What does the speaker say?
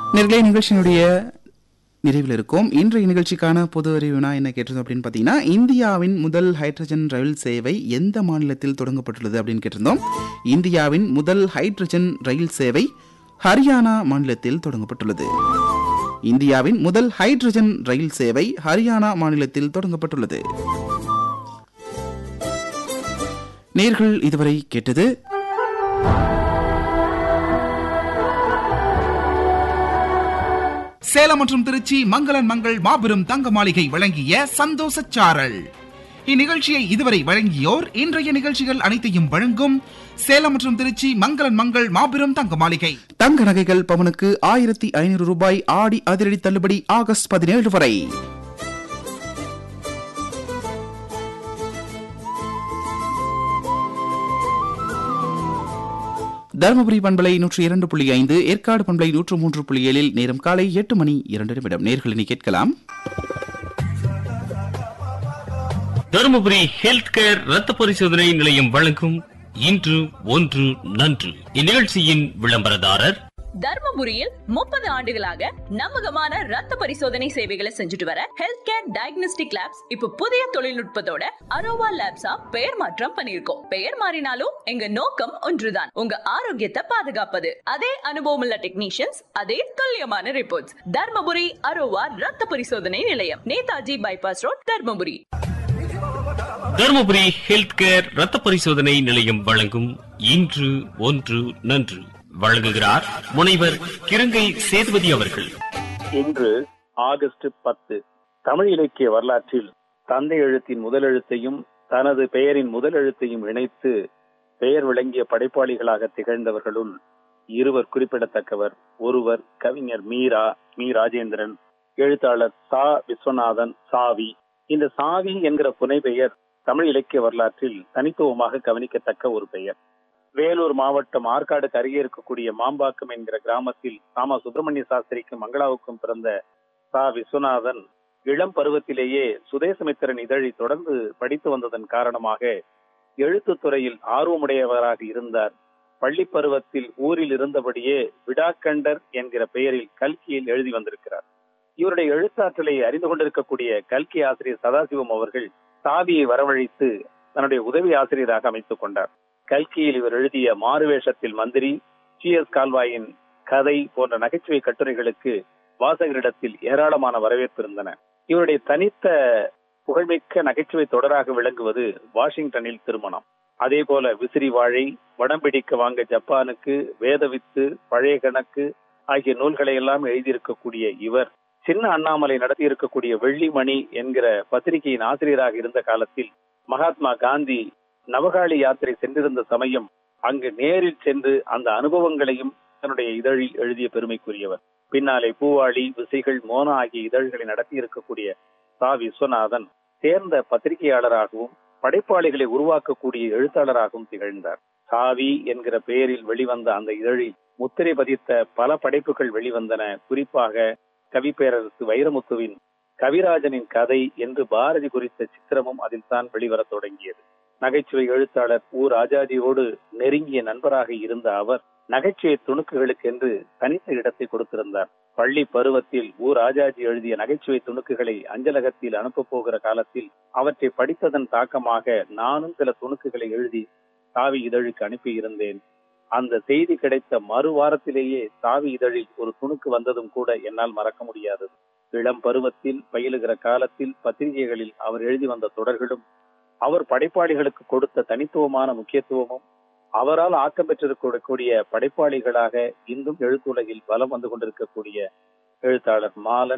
நேர்களே நிகழ்ச்சியினுடைய நிறைவில் இருக்கும் இன்றைய நிகழ்ச்சிக்கான பொது அறிவுனா என்ன கேட்டிருந்தோம் அப்படின்னு பார்த்தீங்கன்னா இந்தியாவின் முதல் ஹைட்ரஜன் ரயில் சேவை எந்த மாநிலத்தில் தொடங்கப்பட்டுள்ளது அப்படின்னு கேட்டிருந்தோம் இந்தியாவின் முதல் ஹைட்ரஜன் ரயில் சேவை ஹரியானா மாநிலத்தில் தொடங்கப்பட்டுள்ளது இந்தியாவின் முதல் ஹைட்ரஜன் ரயில் சேவை ஹரியானா மாநிலத்தில் தொடங்கப்பட்டுள்ளது நேர்கள் இதுவரை கேட்டது சேலம் மற்றும் திருச்சி மங்களன் மங்கள் மாபெரும் தங்க மாளிகை வழங்கிய சந்தோஷ சாரல் இந்நிகழ்ச்சியை இதுவரை வழங்கியோர் இன்றைய நிகழ்ச்சிகள் அனைத்தையும் வழங்கும் சேலம் மற்றும் திருச்சி மங்களன் மங்கள் மாபெரும் தங்க மாளிகை தங்க நகைகள் பவனுக்கு ஆயிரத்தி ஐநூறு ரூபாய் ஆடி அதிரடி தள்ளுபடி ஆகஸ்ட் பதினேழு வரை தருமபுரி பண்பலை நூற்றி இரண்டு புள்ளி ஐந்து ஏற்காடு பண்பலை நூற்று மூன்று புள்ளி ஏழில் நேரம் காலை எட்டு மணி இரண்டு நிமிடம் நேர்களினி கேட்கலாம் தருமபுரி ஹெல்த் கேர் ரத்த பரிசோதனை நிலையம் வழங்கும் இன்று ஒன்று நன்று இந்நிகழ்ச்சியின் விளம்பரதாரர் தர்மபுரியில் முப்பது ஆண்டுகளாக நம்பகமான ரத்த பரிசோதனை சேவைகளை செஞ்சுட்டு வர ஹெல்த் கேர் டயக்னோஸ்டிக் லேப்ஸ் இப்ப புதிய தொழில்நுட்பத்தோட அரோவா லேப்ஸா பெயர் மாற்றம் பண்ணிருக்கோம் பெயர் மாறினாலும் எங்க நோக்கம் ஒன்றுதான் உங்க ஆரோக்கியத்தை பாதுகாப்பது அதே அனுபவம் உள்ள டெக்னீஷியன்ஸ் அதே துல்லியமான ரிப்போர்ட்ஸ் தர்மபுரி அரோவா ரத்த பரிசோதனை நிலையம் Netaji bypass road Dharmapuri Dharmapuri health care ரத்த பரிசோதனை நிலையம் வழங்கும் இன்று ஒன்று நன்று வழங்குகிறார் முனைவர் கிருங்கை சேதுபதி அவர்கள் இன்று ஆகஸ்ட் பத்து தமிழ் இலக்கிய வரலாற்றில் தந்தை எழுத்தின் முதல் எழுத்தையும் தனது பெயரின் முதல் எழுத்தையும் இணைத்து பெயர் விளங்கிய படைப்பாளிகளாக திகழ்ந்தவர்களுள் இருவர் குறிப்பிடத்தக்கவர் ஒருவர் கவிஞர் மீரா மீ ராஜேந்திரன் எழுத்தாளர் சா விஸ்வநாதன் சாவி இந்த சாவி என்கிற புனைப்பெயர் தமிழ் இலக்கிய வரலாற்றில் தனித்துவமாக கவனிக்கத்தக்க ஒரு பெயர் வேலூர் மாவட்டம் ஆற்காடுக்கு அருகே இருக்கக்கூடிய மாம்பாக்கம் என்கிற கிராமத்தில் சாமா சுப்பிரமணிய சாஸ்திரிக்கும் மங்களாவுக்கும் பிறந்த சா விஸ்வநாதன் இளம் பருவத்திலேயே சுதேசமித்திரன் இதழை தொடர்ந்து படித்து வந்ததன் காரணமாக எழுத்துத் துறையில் ஆர்வமுடையவராக இருந்தார் பள்ளி பருவத்தில் ஊரில் இருந்தபடியே விடாக்கண்டர் என்கிற பெயரில் கல்கியில் எழுதி வந்திருக்கிறார் இவருடைய எழுத்தாற்றலை அறிந்து கொண்டிருக்கக்கூடிய கல்கி ஆசிரியர் சதாசிவம் அவர்கள் சாவியை வரவழைத்து தன்னுடைய உதவி ஆசிரியராக அமைத்துக் கொண்டார் கல்கியில் இவர் எழுதிய மாறுவேஷத்தில் மந்திரி சி எஸ் கால்வாயின் கதை போன்ற நகைச்சுவை கட்டுரைகளுக்கு வாசகரிடத்தில் ஏராளமான வரவேற்பு இருந்தன இவருடைய தனித்த புகழ்மிக்க நகைச்சுவை தொடராக விளங்குவது வாஷிங்டனில் திருமணம் அதே போல விசிறி வாழை வடம் பிடிக்க வாங்க ஜப்பானுக்கு வேதவித்து பழைய கணக்கு ஆகிய நூல்களை எல்லாம் எழுதியிருக்கக்கூடிய இவர் சின்ன அண்ணாமலை நடத்தி இருக்கக்கூடிய வெள்ளிமணி என்கிற பத்திரிகையின் ஆசிரியராக இருந்த காலத்தில் மகாத்மா காந்தி நவகாளி யாத்திரை சென்றிருந்த சமயம் அங்கு நேரில் சென்று அந்த அனுபவங்களையும் தன்னுடைய இதழில் எழுதிய பெருமைக்குரியவர் பின்னாலே பூவாளி விசைகள் மோனா ஆகிய இதழ்களை நடத்தி இருக்கக்கூடிய சா விஸ்வநாதன் சேர்ந்த பத்திரிகையாளராகவும் படைப்பாளிகளை உருவாக்கக்கூடிய எழுத்தாளராகவும் திகழ்ந்தார் சாவி என்கிற பெயரில் வெளிவந்த அந்த இதழில் முத்திரை பதித்த பல படைப்புகள் வெளிவந்தன குறிப்பாக கவி பேரரசு வைரமுத்துவின் கவிராஜனின் கதை என்று பாரதி குறித்த சித்திரமும் அதில் தான் வெளிவரத் தொடங்கியது நகைச்சுவை எழுத்தாளர் ஊ ராஜாஜியோடு நெருங்கிய நண்பராக இருந்த அவர் நகைச்சுவை துணுக்குகளுக்கு என்று தனித்த இடத்தை கொடுத்திருந்தார் பள்ளி பருவத்தில் ஊ ராஜாஜி எழுதிய நகைச்சுவை துணுக்குகளை அஞ்சலகத்தில் அனுப்ப போகிற காலத்தில் அவற்றை படித்ததன் தாக்கமாக நானும் சில துணுக்குகளை எழுதி சாவி இதழுக்கு அனுப்பியிருந்தேன் அந்த செய்தி கிடைத்த மறு வாரத்திலேயே சாவி இதழில் ஒரு துணுக்கு வந்ததும் கூட என்னால் மறக்க முடியாதது இளம் பருவத்தில் பயிலுகிற காலத்தில் பத்திரிகைகளில் அவர் எழுதி வந்த தொடர்களும் அவர் படைப்பாளிகளுக்கு கொடுத்த தனித்துவமான முக்கியத்துவமும் அவரால் ஆக்கம் பெற்றிருக்கக்கூடிய படைப்பாளிகளாக இன்றும் எழுத்துலகில் வலம் வந்து கொண்டிருக்கக்கூடிய எழுத்தாளர் மாலன்